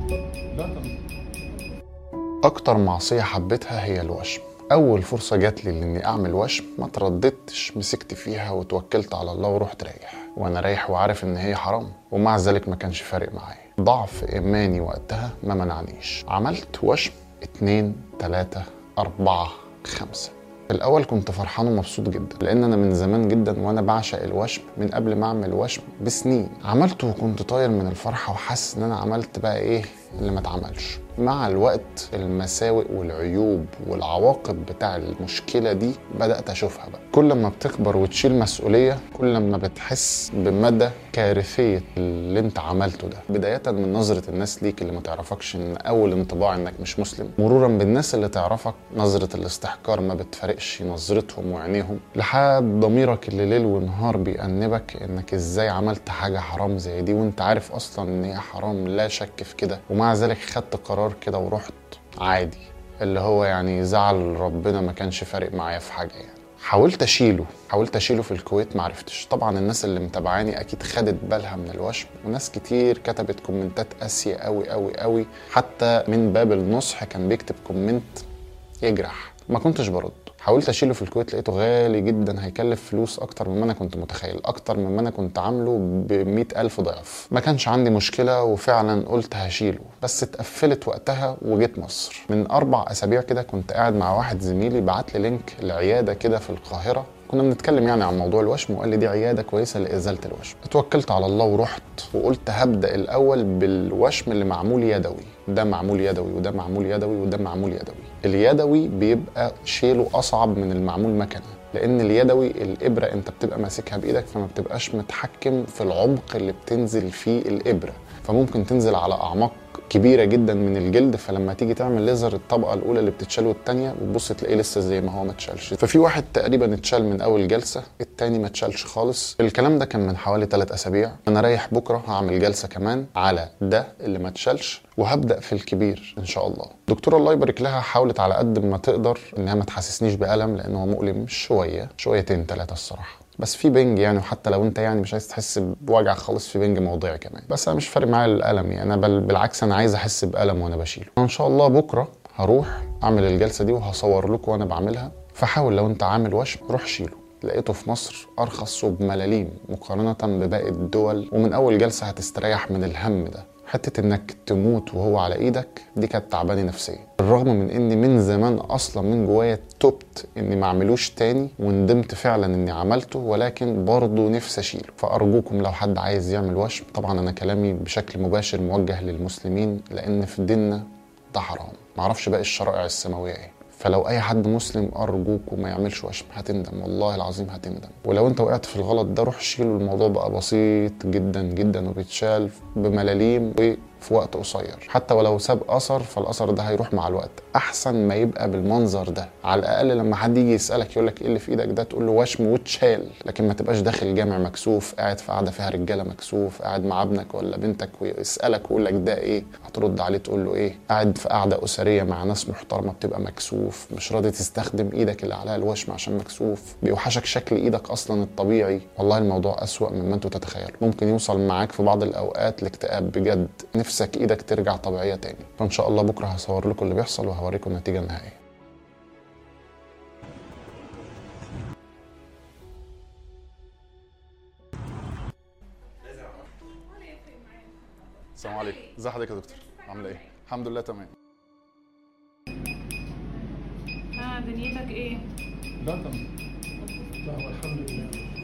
لا طبعا اكتر معصيه حبيتها هي الوشم اول فرصه جات لي اني اعمل وشم ما ترددتش مسكت فيها وتوكلت على الله ورحت رايح وانا رايح وعارف ان هي حرام ومع ذلك ما كانش فارق معايا ضعف ايماني وقتها ما منعنيش عملت وشم اتنين تلاتة اربعة خمسة في الاول كنت فرحان ومبسوط جدا لان انا من زمان جدا وانا بعشق الوشم من قبل ما اعمل وشم بسنين عملته وكنت طاير من الفرحه وحاسس ان انا عملت بقى ايه اللي ما اتعملش مع الوقت المساوئ والعيوب والعواقب بتاع المشكله دي بدات اشوفها بقى كل ما بتكبر وتشيل مسؤوليه كل ما بتحس بمدى كارثيه اللي انت عملته ده بدايه من نظره الناس ليك اللي ما تعرفكش ان اول انطباع انك مش مسلم مرورا بالناس اللي تعرفك نظره الاستحقار ما بتفرقش نظرتهم وعينيهم لحد ضميرك اللي ليل ونهار بيأنبك انك ازاي عملت حاجه حرام زي دي وانت عارف اصلا ان هي حرام لا شك في كده ومع ذلك خدت قرار كده ورحت عادي اللي هو يعني زعل ربنا ما كانش فارق معايا في حاجه يعني حاولت اشيله حاولت اشيله في الكويت ما عرفتش طبعا الناس اللي متابعاني اكيد خدت بالها من الوشم وناس كتير كتبت كومنتات قاسيه قوي قوي قوي حتى من باب النصح كان بيكتب كومنت يجرح ما كنتش برد حاولت اشيله في الكويت لقيته غالي جدا هيكلف فلوس اكتر مما انا كنت متخيل اكتر مما انا كنت عامله ب ألف ضعف ما كانش عندي مشكله وفعلا قلت هشيله بس اتقفلت وقتها وجيت مصر من اربع اسابيع كده كنت قاعد مع واحد زميلي بعت لي لينك لعياده كده في القاهره كنا بنتكلم يعني عن موضوع الوشم وقال لي دي عياده كويسه لازاله الوشم اتوكلت على الله ورحت وقلت هبدا الاول بالوشم اللي معمول يدوي ده معمول يدوي وده معمول يدوي وده معمول يدوي اليدوي بيبقى شيله اصعب من المعمول مكنه لان اليدوي الابره انت بتبقى ماسكها بايدك فما بتبقاش متحكم في العمق اللي بتنزل فيه الابره فممكن تنزل على اعماق كبيره جدا من الجلد فلما تيجي تعمل ليزر الطبقه الاولى اللي بتتشال والثانيه بتبص تلاقيه لسه زي ما هو ما اتشالش ففي واحد تقريبا اتشال من اول جلسه الثاني ما اتشالش خالص الكلام ده كان من حوالي ثلاث اسابيع انا رايح بكره هعمل جلسه كمان على ده اللي ما اتشالش وهبدا في الكبير ان شاء الله دكتوره الله يبارك لها حاولت على قد ما تقدر انها ما تحسسنيش بالم لان هو مؤلم شويه شويتين ثلاثه الصراحه بس في بنج يعني وحتى لو انت يعني مش عايز تحس بوجع خالص في بنج موضعي كمان بس انا مش فارق معايا الالم يعني انا بل بالعكس انا عايز احس بالم وانا بشيله ان شاء الله بكره هروح اعمل الجلسه دي وهصور لكم وانا بعملها فحاول لو انت عامل وشم روح شيله لقيته في مصر ارخص وبملاليم مقارنه بباقي الدول ومن اول جلسه هتستريح من الهم ده حته انك تموت وهو على ايدك دي كانت تعباني نفسيا بالرغم من اني من زمان اصلا من جوايا تبت اني ما اعملوش تاني وندمت فعلا اني عملته ولكن برضه نفسي اشيله فارجوكم لو حد عايز يعمل وشم طبعا انا كلامي بشكل مباشر موجه للمسلمين لان في ديننا ده حرام معرفش باقي الشرائع السماويه ايه فلو اي حد مسلم ارجوك وما يعملش وشم هتندم والله العظيم هتندم ولو انت وقعت في الغلط ده روح شيله الموضوع بقى بسيط جدا جدا وبيتشال بملاليم في وقت قصير حتى ولو ساب اثر فالاثر ده هيروح مع الوقت احسن ما يبقى بالمنظر ده على الاقل لما حد يجي يسالك يقول لك ايه اللي في ايدك ده تقول له وشم واتشال لكن ما تبقاش داخل جامع مكسوف قاعد في قاعده فيها رجاله مكسوف قاعد مع ابنك ولا بنتك ويسالك ويقول لك ده ايه هترد عليه تقول له ايه قاعد في قاعده اسريه مع ناس محترمه بتبقى مكسوف مش راضي تستخدم ايدك اللي عليها الوشم عشان مكسوف بيوحشك شكل ايدك اصلا الطبيعي والله الموضوع اسوا مما انتوا تتخيلوا ممكن يوصل معاك في بعض الاوقات لاكتئاب بجد نفسك ايدك ترجع طبيعيه تاني فان شاء الله بكره هصور لكم اللي بيحصل وهوريكم النتيجه النهائيه السلام عليكم ازي حضرتك يا دكتور عامله ايه الحمد لله تمام ها دنيتك ايه؟ لا طبعا لا والحمد لله